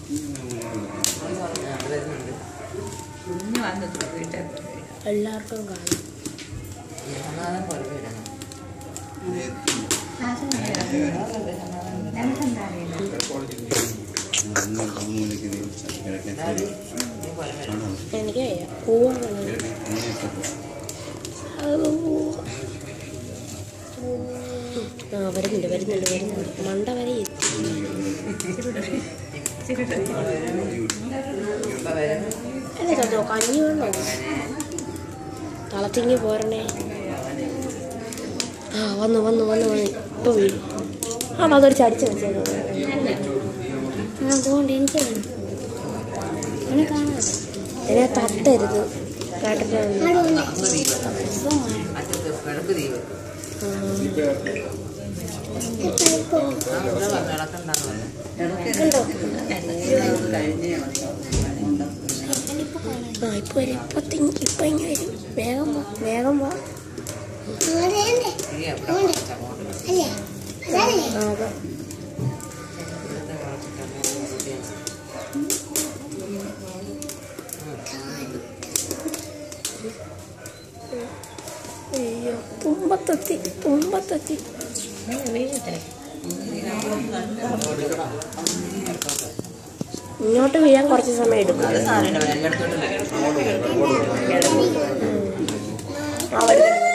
അത് വരുന്നുണ്ട് കുഞ്ഞു വന്നത് വീട്ടിൽ എല്ലാവർക്കും കാണാം സമാധാനം പോലെ ഇടണം നീ പോലെ വരണം എനിക്ക് വയ്യ. പോവാണ് അത് പോവാ. ആ വരുന്നുണ്ട് വരുന്നുണ്ട് വരുന്നുണ്ട് മണ്ട വരെ എത്തി ഇപ്പൊ വരണം അല്ലേ ചോ കഞ്ഞി വേണോ തളത്തിങ്ങി പോരണേ ആ വന്നു വന്നു വന്നു വന്നു ഇപ്പൊ വീഴും ആ അതൊരു ചടിച്ച് വെച്ചേക്കും അതുകൊണ്ട് എനിക്ക് വേണം. എന്നെ കാണാതെ എന്നെ തട്ടരുത് കേട്ടിട്ട് അന്ന് ദ്വീപ് അറ്റത്ത് കിഴക്ക് ദ്വീപ് ആ ഇവിടെ വന്ന് ഇളക്കണ്ടെന്ന് പറഞ്ഞു ആ ഇപ്പൊ വരും ഇപ്പൊ തിങ്ങി ഇപ്പൊ ഇങ്ങ് വരും വേഗം വാ വേഗം വാ ശരിയാ ഇവിടെ കുറച്ച് അങ്ങോട്ട് ആ അതാ ഇവിടുത്തെ കുറച്ചിട്ട് അങ്ങോട്ട് ശരിയാ. അയ്യോ തുമ്പത്തെത്തി തുമ്പത്തെത്തി ഇങ്ങോട്ട് വീഴാൻ കുറച്ച് സമയം എടുക്കും അത് സാരമില്ല എല്ലായിടത്തോട്ടും വരും ആ വരുന്നുണ്ട്